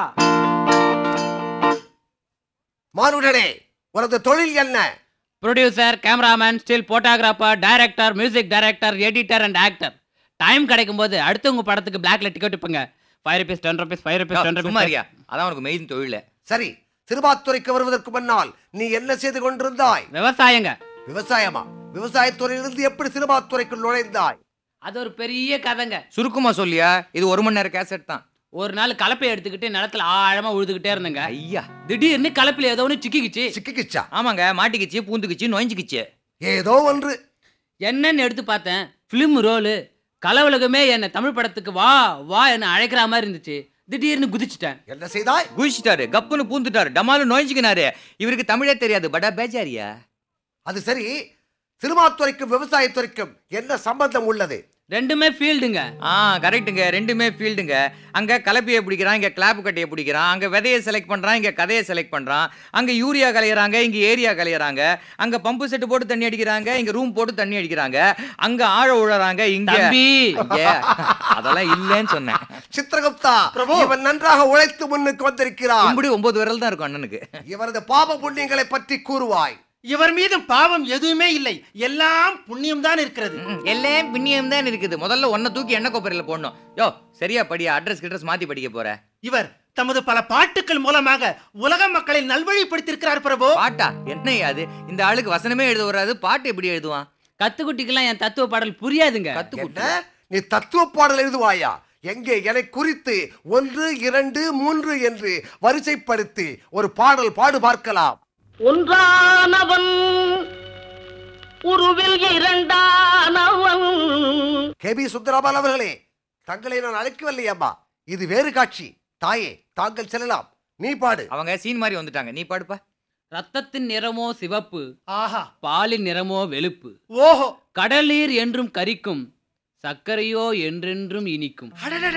மானுடனே உனது தொழில் என்ன producer cameraman still photographer director music director editor and actor time கிடைக்கும் போது அடுத்தவங்க படத்துக்கு பிளாக்ல டிக்கெட் விற்பங்க five rupees ten rupees five rupees ten rupees சும்மாரியா அதான் உனக்கு மெயின் தொழில் சரி சிறுபாத்துறைக்கு வருவதற்கு முன்னால் நீ என்ன செய்து கொண்டிருந்தாய் விவசாயங்க விவசாயமா விவசாயத்துறையிலிருந்து எப்படி சிறுபாத்துறைக்குள் நுழைந்தாய் அது ஒரு பெரிய கதைங்க சுருக்கமா சொல்லியா இது ஒரு மணி நேரம் கேசட் தான் ஒரு நாள் கலப்பை எடுத்துக்கிட்டு நிலத்துல ஆழமா உழுதுகிட்டே இருந்தேங்க ஐயா திடீர்னு கலப்பில் ஏதோ ஒன்று சிக்கிக்கிச்சு சிக்கிக்கிச்சா ஆமாங்க மாட்டிக்கிச்சு பூந்துக்கிச்சு நொயஞ்சுக்கிச்சு ஏதோ ஒன்று என்னன்னு எடுத்து பார்த்தேன் ஃபிலிம் ரோலு கலை உலகமே என்னை தமிழ் படத்துக்கு வா வா என்ன அழைக்கிற மாதிரி இருந்துச்சு திடீர்னு குதிச்சிட்டேன் என்ன செய்தாய் குதிச்சிட்டாரு கப்புன்னு பூந்துட்டாரு டமாலு நொயஞ்சுக்கினாரு இவருக்கு தமிழே தெரியாது படா பேஜாரியா அது சரி சினிமாத்துறைக்கும் விவசாயத்துறைக்கும் என்ன சம்பந்தம் உள்ளது ரெண்டுமே ஃபீல்டுங்க ஆ கரெக்ட்டுங்க ரெண்டுமே ஃபீல்டுங்க அங்க கலப்பையை பிடிக்கிறான் இங்க கிளாப் கட்டையை பிடிக்கிறான் அங்க விதையை செலக்ட் பண்றான் இங்க கதையை செலக்ட் பண்றான் அங்க யூரியா கலையறாங்க இங்க ஏரியா கலையறாங்க அங்க பம்பு செட்டு போட்டு தண்ணி அடிக்கிறாங்க இங்க ரூம் போட்டு தண்ணி அடிக்கிறாங்க அங்க ஆழ உழறாங்க இங்க தம்பி இங்க. அதெல்லாம் இல்லைன்னு சொன்னேன் சித்திரகுப்தா பிரபு. இவன் நன்றாக உழைத்து முன்னுக்கு வந்திருக்கிறான் இப்படி ஒன்பது விரல் தான் இருக்கும் அண்ணனுக்கு இவரது பாப புண்ணியங்களை பற்றி கூறுவாய் இவர் மீதும் பாவம் எதுவுமே இல்லை எல்லாம் புண்ணியம் தான் இருக்கிறது ம், எல்லாம் பின்னியம் தான் இருக்குது முதல்ல ஒன்ன தூக்கி எண்ணெய் கொப்பரையில போடணும் யோ சரியா படியா அட்ரஸ் கிட்ரஸ் மாத்தி படிக்க போற இவர் தமது பல பாட்டுக்கள் மூலமாக உலக மக்களை நல்வழிப்படுத்தியிருக்கிறார் பிரபு பாட்டா என்னய்யா அது இந்த ஆளுக்கு வசனமே எழுத வராது பாட்டு எப்படி எழுதுவான் கத்துக்குட்டிக்கெல்லாம் என் தத்துவ பாடல் புரியாதுங்க கத்துக்குட்டி என்ன நீ தத்துவ பாடல் எழுதுவாயா எங்கே என்னை குறித்து ஒன்று இரண்டு மூன்று என்று வரிசைப்படுத்தி ஒரு பாடல் பாடு பார்க்கலாம் ஒன்றானவன் உருவில் இரண்டானவன் கே பி சுந்தராமன் அவர்களே தங்களை நான் அழைக்கவில்லை அம்மா இது வேறு காட்சி தாயே தாங்கள் செல்லலாம் நீ பாடு அவங்க சீன் மாதிரி வந்துட்டாங்க நீ பாடுப்பா ரத்தத்தின் நிறமோ சிவப்பு ஆஹா பாலின் நிறமோ வெளுப்பு ஓஹோ கடலீர் என்றும் கரிக்கும் சர்க்கரையோ என்றென்றும் இனிக்கும்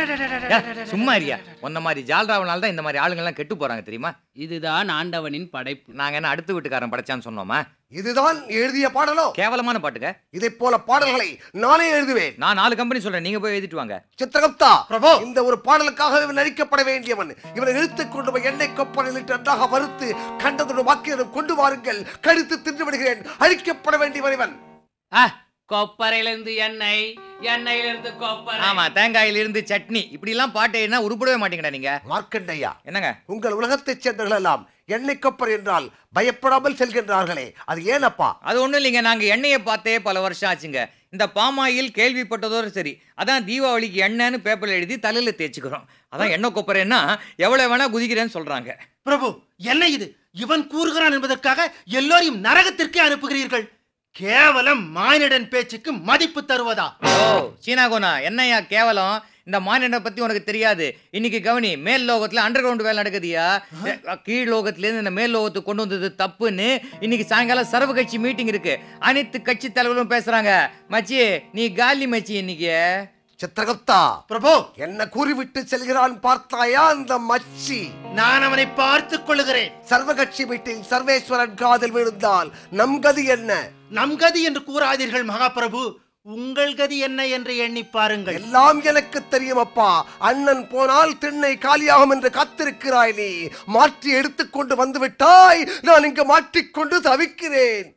ஏ, சும்மா இருயா உன்ன மாதிரி ஜால்ராவனால தான் இந்த மாதிரி ஆளுங்கெல்லாம் கெட்டு போறாங்க தெரியுமா இதுதான் ஆண்டவனின் படைப்பு நாங்க என்ன அடுத்த வீட்டுக்காரன் படைச்சான்னு சொன்னோமா இதுதான் எழுதிய பாடலோ கேவலமான பாட்டுங்க இதைப் போல பாடல்களை நானே எழுதுவேன் நான் நாலு கம்பெனி சொல்றேன் நீங்க போய் எழுதிட்டு வாங்க சித்திரகுப்தா பிரபு. இந்த ஒரு பாடலுக்காக இவன் நடிக்கப்பட வேண்டியவன் இவனை இழுத்துக் கொண்டு போய் எண்ணெய் கொப்பனில் இட்டு நன்றாக வறுத்து கண்டதுடன் வாக்கியம் கொண்டு வாருங்கள் கடித்து தின்று விடுகிறேன் அழிக்கப்பட வேண்டியவன் இவன் ஆ கொப்பரையிலிருந்து எண்ணெய் எண்ணெயிலிருந்து கொப்பரை ஆமா தேங்காயில இருந்து சட்னி இப்படி எல்லாம் பாட்டு என்ன உருப்படவே மாட்டீங்கடா நீங்க மார்க்கண்டையா என்னங்க உங்கள் உலகத்தைச் சேர்ந்தவர்கள் எல்லாம் எண்ணெய் கொப்பர் என்றால் பயப்படாமல் செல்கின்றார்களே அது ஏனப்பா அது ஒண்ணும் இல்லைங்க நாங்க எண்ணெயை பார்த்தே பல வருஷம் ஆச்சுங்க இந்த பாமாயில் கேள்விப்பட்டதோடு சரி அதான் தீபாவளிக்கு எண்ணெய்னு பேப்பர்ல எழுதி தலையில தேய்ச்சிக்கிறோம் அதான் எண்ணெய் கொப்பரைன்னா எவ்வளவு வேணா குதிக்கிறேன்னு சொல்றாங்க பிரபு என்ன இது இவன் கூறுகிறான் என்பதற்காக எல்லோரையும் நரகத்திற்கே அனுப்புகிறீர்கள் கேவலம் மானிடன் பேச்சுக்கு மதிப்பு தருவதா ஓ சீனாகோனா என்னய்யா கேவலம் இந்த மானியனை பத்தி உனக்கு தெரியாது இன்னைக்கு கவனி மேல் லோகத்துல அண்டர் கிரவுண்ட் வேலை நடக்குதுயா எ, கீழ் லோகத்துல இருந்து இந்த மேல் லோகத்துக்கு கொண்டு வந்தது தப்புன்னு இன்னைக்கு சாயங்காலம் சர்வ கட்சி மீட்டிங் இருக்கு அனைத்து கட்சி தலைவர்களும் பேசுறாங்க மச்சி நீ காலி மச்சி இன்னைக்கு சித்திரகுப்தா பிரபு என்ன கூறிவிட்டு செல்கிறான் பார்த்தாயா அந்த மச்சி நான் அவனை பார்த்துக் கொள்ளுகிறேன் சர்வகட்சி மீட்டிங் சர்வேஸ்வரன் காதில் விழுந்தால் நம் கதி என்ன நம் கதி என்று கூறாதீர்கள் மகாபிரபு உங்கள் கதி என்ன என்று எண்ணி பாருங்கள் எல்லாம் எனக்கு தெரியும் அப்பா அண்ணன் போனால் திண்ணை காலியாகும் என்று காத்திருக்கிறாய் நீ மாற்றி எடுத்துக்கொண்டு வந்து விட்டாய் நான் இங்கு மாட்டிக்கொண்டு தவிக்கிறேன்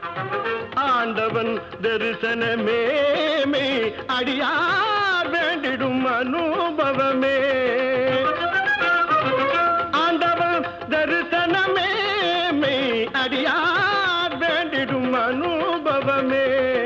ஆண்டவன் தரிசனமே மெய் அடியார் வேண்டிடும் அனுபவமே ஆண்டவன் தரிசனமே மெய் அடியார் வேண்டிடும் அனுபவமே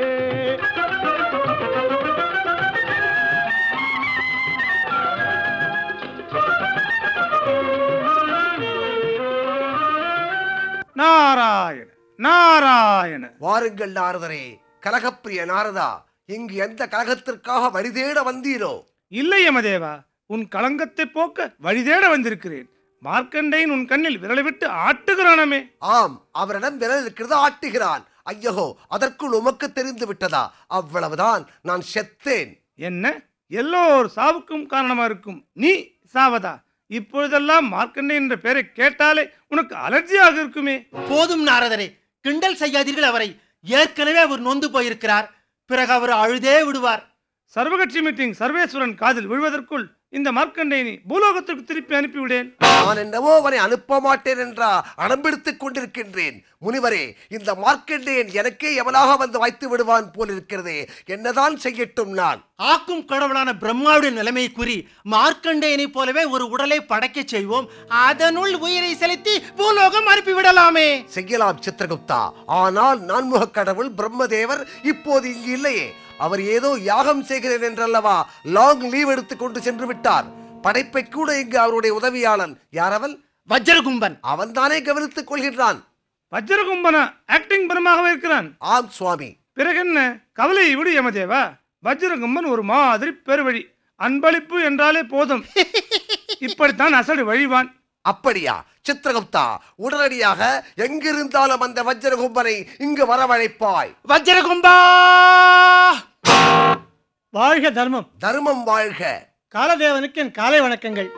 நாராயண நாராயண வாருங்கள் நாரதரே கலகப்பிரிய நாரதா இங்கு எந்த கலகத்திற்காக வழிதேட வந்தீரோ இல்லை யமதேவா உன் களங்கத்தை போக்க வழிதேட வந்திருக்கிறேன் மார்க்கண்டேயன் உன் கண்ணில் விரலை விட்டு ஆட்டுகிறானமே ஆம் அவரிடம் விரல் இருக்கிறது ஆட்டுகிறான் ஐயோ அதற்குள் உமக்கு தெரிந்து விட்டதா அவ்வளவுதான் நான் செத்தேன் என்ன எல்லோர் சாவுக்கும் காரணமா இருக்கும் நீ சாவதா இப்பொழுதெல்லாம் மார்க்கண்டேயன் என்ற பெயரை கேட்டாலே உனக்கு அலர்ஜியாக இருக்குமே போதும் நாரதரே கிண்டல் செய்யாதீர்கள் அவரை ஏற்கனவே அவர் நொந்து போயிருக்கிறார் பிறகு அவர் அழுதே விடுவார் சர்வகட்சி மீட்டிங் சர்வேஸ்வரன் காதில் விழுவதற்குள் இந்த மார்க்கண்டேயனை பூலோகத்திற்கு திருப்பி அனுப்பிவிடேன் நான் என்னவோ அவனை அனுப்ப மாட்டேன் என்றா அடம்பிடித்துக் கொண்டிருக்கின்றேன் முனிவரே இந்த மார்க்கண்டேயன் எனக்கே எவனாக வந்து வாய்த்து விடுவான் போல் இருக்கிறதே என்னதான் செய்யட்டும் நான் ஆக்கும் கடவுளான பிரம்மாவுடைய நிலைமை கூறி மார்க்கண்டேயனைப் போலவே ஒரு உடலை படைக்கச் செய்வோம் அதனுள் உயிரை செலுத்தி பூலோகம் அனுப்பிவிடலாமே செய்யலாம் சித்திரகுப்தா ஆனால் நான்முக கடவுள் பிரம்மதேவர் இப்போது இங்கு இல்லையே அவர் ஏதோ யாகம் செய்கிறேன் என்றல்லவா லாங் லீவ் எடுத்துக் கொண்டு சென்று விட்டார் படைப்பை கூட இங்கு அவருடைய உதவியாளன் யாரவன் வஜ்ரகும்பன் அவன்தானே கவனித்துக் கொள்கின்றான் வஜ்ரகும்பன ஆக்டிங் பரமாகவே இருக்கிறான் ஆம் சுவாமி பிறகு என்ன கவலையை விடு யமதேவா வஜ்ரகும்பன் ஒரு மாதிரி பெருவழி அன்பளிப்பு என்றாலே போதும் இப்படித்தான் அசடு வழிவான் அப்படியா சித்திரகுப்தா உடனடியாக எங்கிருந்தாலும் அந்த வஜ்ரகும்பனை இங்கு வரவழைப்பாய் வஜ்ரகும்பா வாழ்க தர்மம் தர்மம் வாழ்க காலதேவனுக்கு என் காலை வணக்கங்கள்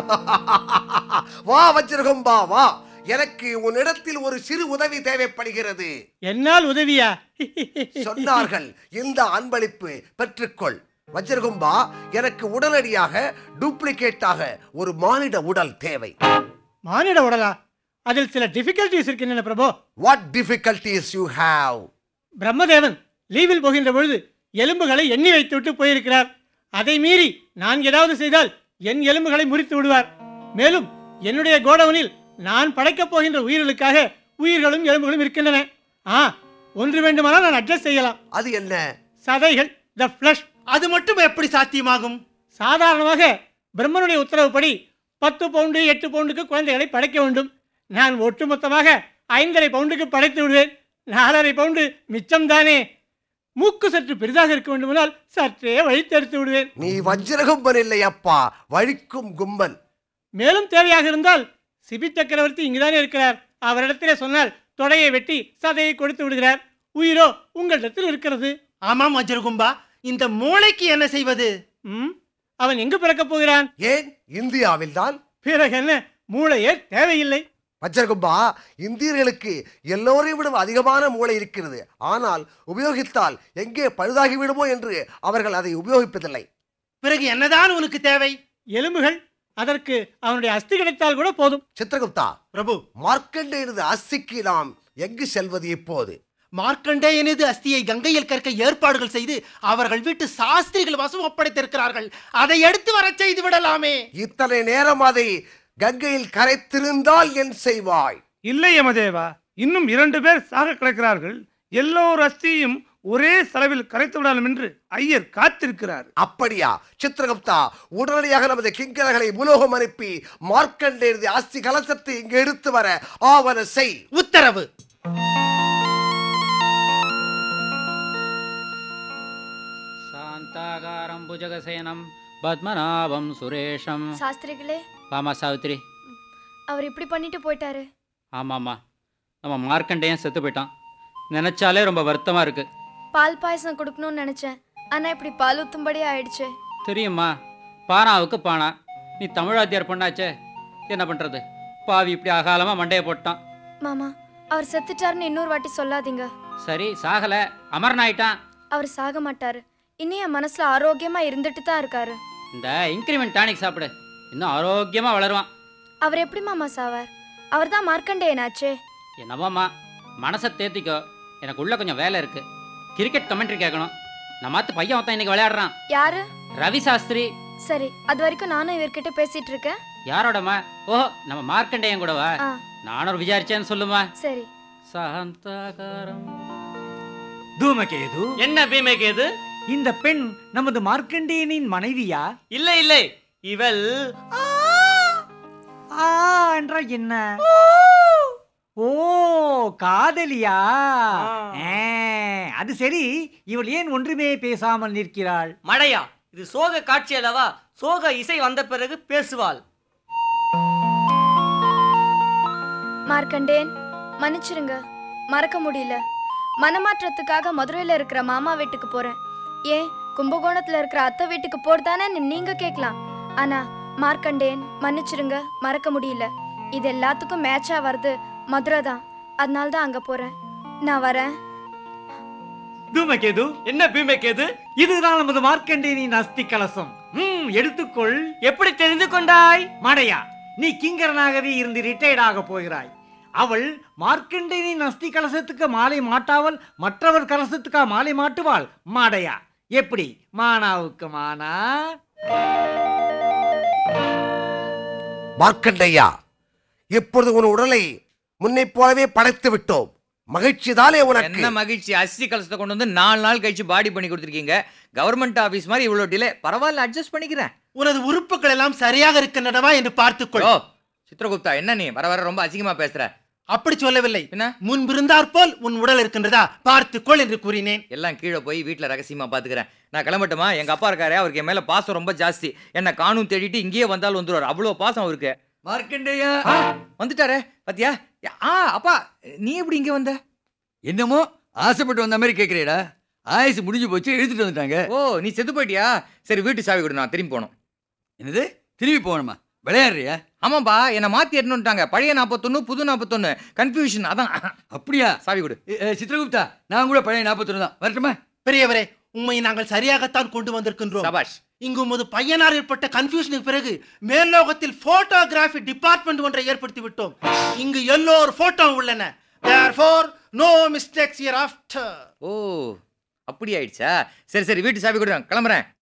வா வஜ்ரகம்பா வா எனக்கு உன்னிடத்தில் ஒரு சிறு உதவி தேவைப்படுகிறது என்னால் உதவியா சொன்னார்கள் இந்த அன்பளிப்பு பெற்றுக்கொள் வஜ்ரகும்பா எனக்கு உடனடியாக டூப்ளிகேட்டாக ஒரு மானிட உடல் தேவை மானிட உடலா அதில் சில டிஃபிகல்டிஸ் இருக்கின்றன Prabhu what difficulties you have Brahmadevan லீவில் போகின்ற பொழுது எலும்புகளை எண்ணி வைத்துவிட்டு போயிருக்கிறார் அதை மீறி நான் ஏதாவது செய்தால் என் எலும்புகளை முறித்து விடுவார் மேலும் என்னுடைய கோடவுனில் நான் படைக்கப் போகின்ற உயிர்களுக்காக உயிர்களும் எலும்புகளும் இருக்கின்றன ஆ ஒன்று வேண்டுமானால் நான் அட்ஜஸ்ட் செய்யலாம் அது என்ன சதைகள் த ஃப்ளஷ் அது மட்டும் எப்படி சாத்தியமாகும் சாதாரணமாக பிரம்மனுடைய உத்தரவுப்படி பத்து பவுண்டு எட்டு பவுண்டுக்கு குழந்தைகளை படைக்க வேண்டும் நான் ஒட்டுமொத்தமாக ஐந்தரை பவுண்டுக்கு படைத்து விடுவேன் நாலரை பவுண்டு மிச்சம்தானே மூக்கு சற்று பெரிதாக இருக்க வேண்டுமானால் சற்றே வழித்தெடுத்து விடுவேன் நீ வஜ்ரகும்பன் இல்லை அப்பா வழிக்கும் கும்பன் மேலும் தேவையாக இருந்தால் சிபி சக்கரவர்த்தி இங்குதானே இருக்கிறார் அவரிடத்திலே சொன்னால் தொடையை வெட்டி சதையை கொடுத்து விடுகிறார் உயிரோ உங்களிடத்தில் இருக்கிறது ஆமாம் வஜ்ரகும்பா இந்த மூளைக்கு என்ன செய்வது ம் அவன் எங்கு பிறக்கப் போகிறான் ஏன் இந்தியாவில் தான் பிறகு என்ன மூளையே தேவையில்லை வஜ்ரகும்பா இந்தியர்களுக்கு எல்லோரையும் விட அதிகமான மூளை இருக்கிறது ஆனால் உபயோகித்தால் எங்கே பழுதாகி விடுமோ என்று அவர்கள் அதை உபயோகிப்பதில்லை பிறகு என்னதான் உனக்கு தேவை எலும்புகள் அதற்கு அவனுடைய அஸ்தி கிடைத்தால் கூட போதும் சித்திரகுப்தா பிரபு மார்க்கண்டேயனது அஸ்திக்கு நாம் எங்கு செல்வது இப்போது மார்க்கண்டேயனது அஸ்தியை கங்கையில் கற்க ஏற்பாடுகள் செய்து அவர்கள் வீட்டு சாஸ்திரிகள் வசம் ஒப்படைத்திருக்கிறார்கள் அதை எடுத்து வரச் செய்து விடலாமே இத்தனை நேரம் அதை கங்கையில் கரைத்திருந்தால் என் செய்வாய் இல்லை யமதேவா இன்னும் இரண்டு பேர் சாக கிடக்கிறார்கள் எல்லோர் அஸ்தியும் ஒரே செலவில் கரைத்து விடலாம் என்று ஐயர் காத்திருக்கிறார் அப்படியா சித்திரகுப்தா உடனடியாக நமது கிங்கரர்களை உலோகம் அனுப்பி மார்க்கண்டேயனது அஸ்தி கலசத்தை இங்கு எடுத்து வர ஆவன செய் உத்தரவு சாந்தாகாரம் புஜகசேனம் பத்மநாபம் சுரேஷம் சாஸ்திரிகளே வாமா சாவித்ரி அவர் இப்படி பண்ணிட்டு போயிட்டாரு ஆமாம்மா நம்ம மார்க்கண்டேயன் செத்து போயிட்டான் நினைச்சாலே ரொம்ப வருத்தமாக இருக்கு பால் பாயசம் கொடுக்கணும்னு நினைச்சேன் ஆனா இப்படி பால் ஊத்தும்படி ஆயிடுச்சு தெரியுமா பானாவுக்கு பானா நீ தமிழாத்தியார் பண்ணாச்சே என்ன பண்ணுறது பாவி இப்படி அகாலமாக மண்டையை போட்டான் மாமா அவர் செத்துட்டாருன்னு இன்னொரு வாட்டி சொல்லாதீங்க சரி சாகலை அமரன் ஆயிட்டான் அவர் சாக மாட்டாரு இன்னும் என் மனசுல ஆரோக்கியமா இருந்துட்டு தான் இருக்காரு இந்த இன்க்ரிமெண்ட் டானிக் சாப்பிடு இன்னும் ஆரோக்கியமாக வளருவான் அவர் எப்படி மாமா சாவார் அவர் தான் மார்க்கண்டேயனாச்சே என்னவாம்மா மனசை தேத்திக்கோ எனக்கு உள்ள கொஞ்சம் வேலை இருக்கு கிரிக்கெட் கமெண்ட்ரி கேட்கணும் நம்ம மாத்து பையன் ஒருத்தன் இன்னைக்கு விளையாடுறான் யாரு ரவி சாஸ்திரி சரி அது வரைக்கும் நானும் இவர்கிட்ட பேசிட்டு இருக்கேன் யாரோடமா ஓஹோ நம்ம மார்க்கண்டேயன் கூடவா ஆ நானும் ஒரு விசாரிச்சேன்னு சொல்லுமா சரி சாந்தாகாரம் தூமகேது என்ன பீமகேது இந்த பெண் நமது மார்க்கண்டேயனின் மனைவியா இல்லை இல்லை இவள் ஆ என்றால் என்ன ஓ காதலியா ஆ, அது சரி இவள் ஏன் ஒன்றுமே பேசாமல் நிற்கிறாள் மழையா இது சோக காட்சி அல்லவா சோக இசை வந்த பிறகு பேசுவாள் மார்க்கண்டேயன் மன்னிச்சிருங்க மறக்க முடியல மனமாற்றத்துக்காக மதுரையில இருக்கிற மாமா வீட்டுக்கு போறேன் ஏன் கும்பகோணத்துல இருக்கிற அத்தை வீட்டுக்கு போறதானே நீங்க கேட்கலாம் ஆனா மார்க்கண்டேயன் மன்னிச்சிருங்க மறக்க முடியல இது எல்லாத்துக்கும் மேட்சா வருது மதுரை தான் அதனால தான் அங்க போறேன் நான் வரேன் தூமகேது என்ன பீமகேது இதுதான் நமது மார்க்கண்டேயனின் அஸ்தி கலசம் ம் எடுத்துக்கொள் எப்படி தெரிந்து கொண்டாய் மடையா நீ கிங்கரனாகவே இருந்து ரிட்டையர்ட் ஆக போகிறாய் அவள் மார்க்கண்டேயனின் அஸ்தி கலசத்துக்கு மாலை மாட்டாவல் மற்றவர் கலசத்துக்கா மாலை மாட்டுவாள் மாடையா எப்படி மானாவுக்கு மானா மார்க்கண்டையா இப்பொழுது உன் உடலை முன்னை போலவே படைத்து விட்டோம் மகிழ்ச்சி தானே உனக்கு என்ன மகிழ்ச்சி அஸ்தி கலசத்தை கொண்டு வந்து நாலு நாள் கழிச்சு பாடி பண்ணி கொடுத்துருக்கீங்க கவர்மெண்ட் ஆபீஸ் மாதிரி இவ்வளவு டிலே பரவாயில்ல அட்ஜஸ்ட் பண்ணிக்கிறேன் உனது உறுப்புகள் எல்லாம் சரியாக இருக்கின்றனவா என்று பார்த்துக்கொள் ஓ சித்ரகுப்தா என்ன நீ வர வர ரொம்ப அசிங்கமா பேசுற அப்படி சொல்லவில்லை என்ன முன்பிருந்தாற் போல் உன் உடல் இருக்கின்றதா பார்த்துக்கொள் என்று கூறினேன் எல்லாம் கீழே போய் வீட்டில் ரகசியமா பாத்துக்கிறேன் நான் கிளம்பட்டுமா எங்க அப்பா இருக்காரு அவருக்கு என் மேல பாசம் ரொம்ப ஜாஸ்தி என்ன காணும் தேடிட்டு இங்கேயே வந்தாலும் வந்துருவாரு அவ்வளோ பாசம் அவருக்கு மார்க்கண்டேயா ஆ, வந்துட்டாரே பாத்தியா ஆ அப்பா நீ எப்படி இங்க வந்த என்னமோ ஆசைப்பட்டு வந்த மாதிரி கேட்குறீடா ஆயுசு முடிஞ்சு போச்சு இழுத்துட்டு வந்துட்டாங்க ஓ நீ செத்து போயிட்டியா சரி வீட்டு சாவி கொடு நான் திரும்பி போகணும் என்னது திரும்பி போகணுமா விளையாடுறியா ஆமாப்பா என்னை மாத்தி எட்டணும்ட்டாங்க பழைய நாற்பத்தொன்னு புது நாற்பத்தொன்னு கன்ஃபியூஷன் அதான் அப்படியா சாவி கொடு எ, எ, சித்ரகுப்தா நான் கூட பழைய நாற்பத்தொன்று தான் வரட்டுமா பெரியவரே உண்மை நாங்கள் சரியாகத்தான் கொண்டு வந்திருக்கின்றோம் சபாஷ் இங்கு உமது பையனால் ஏற்பட்ட கன்ஃபியூஷனுக்கு பிறகு மேல்லோகத்தில் போட்டோகிராஃபி டிபார்ட்மெண்ட் ஒன்றை ஏற்படுத்தி விட்டோம் இங்கு எல்லோர் போட்டோ உள்ளன therefore no mistakes here after ஓ அப்படி ஆயிடுச்சா சரி சரி வீட்டு சாவி கொடு நான் கிளம்புறேன்